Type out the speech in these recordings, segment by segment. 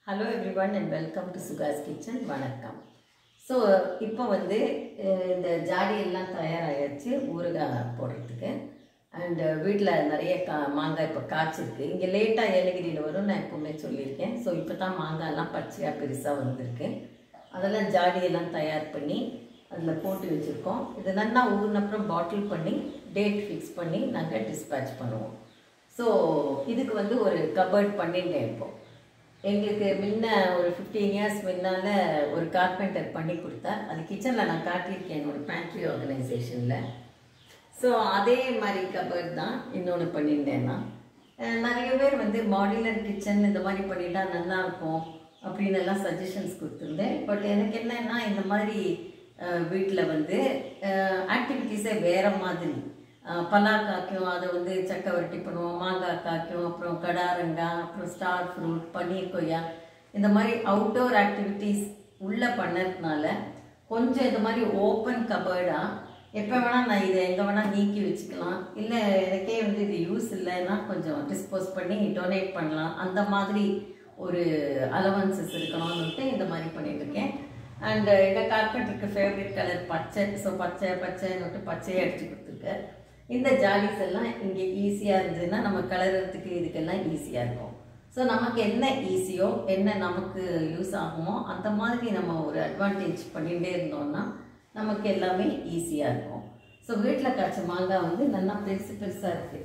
hello everyone and welcome to Suga's kitchen வணக்கம் so இப்போ வந்து அஹ், இந்த ஜாடி எல்லாம் தயாராகிடுச்சு ஊறுகாய் போடுறதுக்கு அண்டு வீட்டில் நிறைய கா மாங்காய் இப்போ காய்ச்சிருக்கு இங்கே லேட்டாக ஏலகிரியில் வரும் நான் எப்போவுமே சொல்லியிருக்கேன் ஸோ இப்போ தான் மாங்காய்லாம் பச்சையாக பெருசாக வந்திருக்கு அதெல்லாம் ஜாடியெல்லாம் தயார் பண்ணி அதில் போட்டு வச்சுருக்கோம் இது நல்லா ஊறின அப்புறம் பாட்டில் பண்ணி டேட் ஃபிக்ஸ் பண்ணி நாங்கள் டிஸ்பேட்ச் பண்ணுவோம் ஸோ இதுக்கு வந்து ஒரு கபர்ட் பண்ணிட்டேன் இப்போ எங்களுக்கு முன்ன ஒரு ஃபிஃப்டீன் இயர்ஸ் முன்னால் ஒரு கார்பெண்டர் பண்ணி கொடுத்தா அது கிச்சனில் நான் காட்டியிருக்கேன் என்னோட பேண்ட்ரி ஆர்கனைசேஷனில் ஸோ அதே மாதிரி கபர்ட் தான் இன்னொன்று பண்ணியிருந்தேன் நான் அஹ் நிறைய பேர் வந்து மாடுலர் கிச்சன் இந்த மாதிரி பண்ணிட்டா நல்லா இருக்கும் அப்படின்னு எல்லாம் சஜஷன்ஸ் கொடுத்துருந்தேன் பட் எனக்கு என்னன்னா இந்த மாதிரி வீட்டில் வந்து ஆக்டிவிட்டீஸே வேற மாதிரி அஹ் பலா காய்க்கும் அதை வந்து சக்கை வரட்டி பண்ணுவோம் மாங்காய் காய்க்கும் அப்புறம் கடாரங்காய் அப்புறம் ஸ்டார் ஃப்ரூட் பன்னீர் கொய்யா இந்த மாதிரி அவுட்டோர் ஆக்டிவிட்டீஸ் உள்ளே பண்ணதுனால கொஞ்சம் இந்த மாதிரி ஓப்பன் கபர்டாக எப்போ வேணால் நான் இதை எங்கே வேணால் நீக்கி வச்சுக்கலாம் இல்லை எனக்கே வந்து இது யூஸ் இல்லைன்னா கொஞ்சம் டிஸ்போஸ் பண்ணி டொனேட் பண்ணலாம் அந்த மாதிரி ஒரு அலவன்சஸ் இருக்கணும்னுட்டு இந்த மாதிரி பண்ணிட்டு இருக்கேன் அண்ட் எங்கள் கார்பெண்டருக்கு ஃபேவரட் கலர் பச்சை ஸோ பச்சை பச்சைன்னுட்டு பச்சையை அடிச்சு கொடுத்துருக்காரு இந்த ஜாலிஸ் எல்லாம் இங்கே ஈஸியாக இருந்ததுன்னா நம்ம கலர்றதுக்கு இதுக்கெல்லாம் ஈஸியாக இருக்கும் ஸோ நமக்கு என்ன ஈஸியோ என்ன நமக்கு யூஸ் ஆகுமோ அந்த மாதிரி நம்ம ஒரு அட்வான்டேஜ் பண்ணிகிட்டே இருந்தோம்னா நமக்கு எல்லாமே ஈஸியாக இருக்கும் ஸோ வீட்டில் காய்ச்ச மாங்காய் வந்து நல்லா பெருசு பெருசாக இருக்குது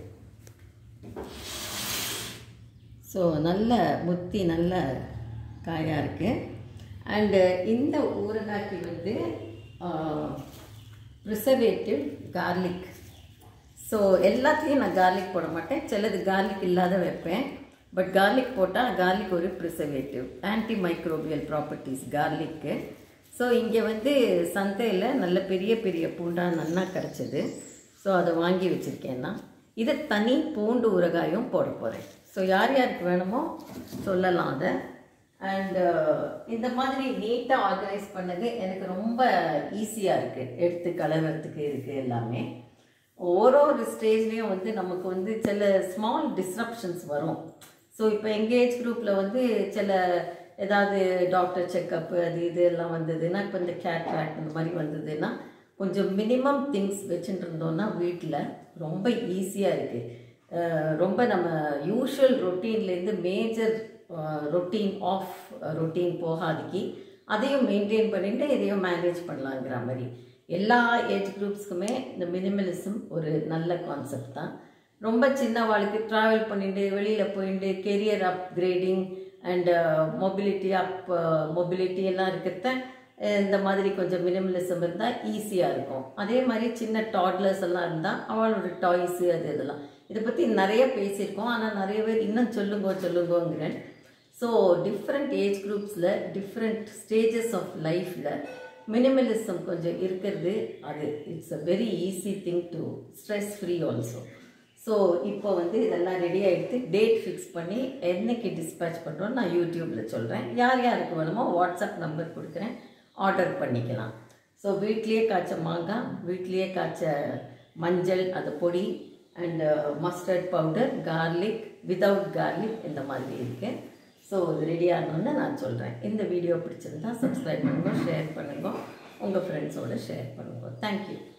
ஸோ நல்ல முத்தி நல்ல காயாக இருக்குது அண்டு இந்த ஊறுகாய்க்கு வந்து ப்ரிசர்வேட்டிவ் கார்லிக் ஸோ எல்லாத்துலேயும் நான் கார்லிக் போட மாட்டேன் சிலது கார்லிக் இல்லாத வைப்பேன் பட் கார்லிக் போட்டால் கார்லிக் ஒரு ப்ரிசர்வேட்டிவ் ஆன்டி மைக்ரோபியல் ப்ராப்பர்ட்டிஸ் கார்லிக்கு ஸோ இங்கே வந்து சந்தையில் நல்ல பெரிய பெரிய பூண்டாக நல்லா கிடச்சிது ஸோ அதை வாங்கி வச்சுருக்கேன் நான் இதை தனி பூண்டு ஊறுகாயும் போட போகிறேன் ஸோ யார் யாருக்கு வேணுமோ சொல்லலாம் அதை அண்டு இந்த மாதிரி நீட்டாக ஆர்கனைஸ் பண்ணது எனக்கு ரொம்ப ஈஸியாக இருக்குது எடுத்து கலர்றதுக்கு இருக்குது எல்லாமே ஒரு ஒரு ஸ்டேஜ்லேயும் வந்து நமக்கு வந்து சில ஸ்மால் டிஸ்ரப்ஷன்ஸ் வரும் ஸோ இப்போ எங்கேஜ் குரூப்பில் வந்து சில ஏதாவது டாக்டர் செக்கப்பு அது இது எல்லாம் வந்ததுன்னா இப்போ இந்த கேட்ராக்ட் இந்த மாதிரி வந்ததுன்னா கொஞ்சம் மினிமம் திங்ஸ் வச்சுட்டு இருந்தோம்னா வீட்டில் ரொம்ப ஈஸியாக இருக்குது ரொம்ப நம்ம யூஷுவல் ரொட்டீன்லேருந்து மேஜர் ரொட்டீன் ஆஃப் ரொட்டீன் போகாதிக்கு அதையும் மெயின்டைன் பண்ணிட்டு இதையும் மேனேஜ் பண்ணலாங்கிற மாதிரி எல்லா ஏஜ் குரூப்ஸ்க்குமே இந்த மினிமலிசம் ஒரு நல்ல கான்செப்ட் தான் ரொம்ப சின்ன வாழ்க்கை ட்ராவல் பண்ணிட்டு வெளியில் போயிட்டு career upgrading and mobility up mobility எல்லாம் இருக்கிறத அஹ் இந்த மாதிரி கொஞ்சம் மினிமலிசம் இருந்தால் ஈஸியாக இருக்கும் அதே மாதிரி சின்ன டாட்லர்ஸ் எல்லாம் இருந்தால் அவளோட டாய்ஸு அது இதெல்லாம் இதை பற்றி நிறைய பேசியிருக்கோம் ஆனால் நிறைய பேர் இன்னும் சொல்லுங்கோ சொல்லுங்கோங்கிறேன் ஸோ டிஃப்ரெண்ட் ஏஜ் குரூப்ஸில் டிஃப்ரெண்ட் ஸ்டேஜஸ் ஆஃப் லைஃப்பில் மினிமலிசம் கொஞ்சம் இருக்கிறது அது it's a very easy thing to stress free also so இப்போ வந்து இதெல்லாம் ரெடி ஆகிடுத்து டேட் ஃபிக்ஸ் பண்ணி என்னைக்கு டிஸ்பேச் பண்ணுறோன்னு நான் யூடியூப்பில் சொல்கிறேன் யார் யாருக்கு வேணுமோ வாட்ஸ்அப் நம்பர் கொடுக்குறேன் ஆர்டர் பண்ணிக்கலாம் ஸோ வீட்லேயே காய்ச்ச மாங்காய் வீட்லேயே காய்ச்ச மஞ்சள் அது பொடி and mustard powder garlic without garlic இந்த மாதிரி இருக்குது ஸோ இது ரெடி ஆகணும்னு நான் சொல்கிறேன் இந்த வீடியோ பிடிச்சிருந்தா சப்ஸ்கிரைப் பண்ணுங்க ஷேர் பண்ணுங்க உங்கள் ஃப்ரெண்ட்ஸோடு ஷேர் பண்ணுங்க தேங்க்யூ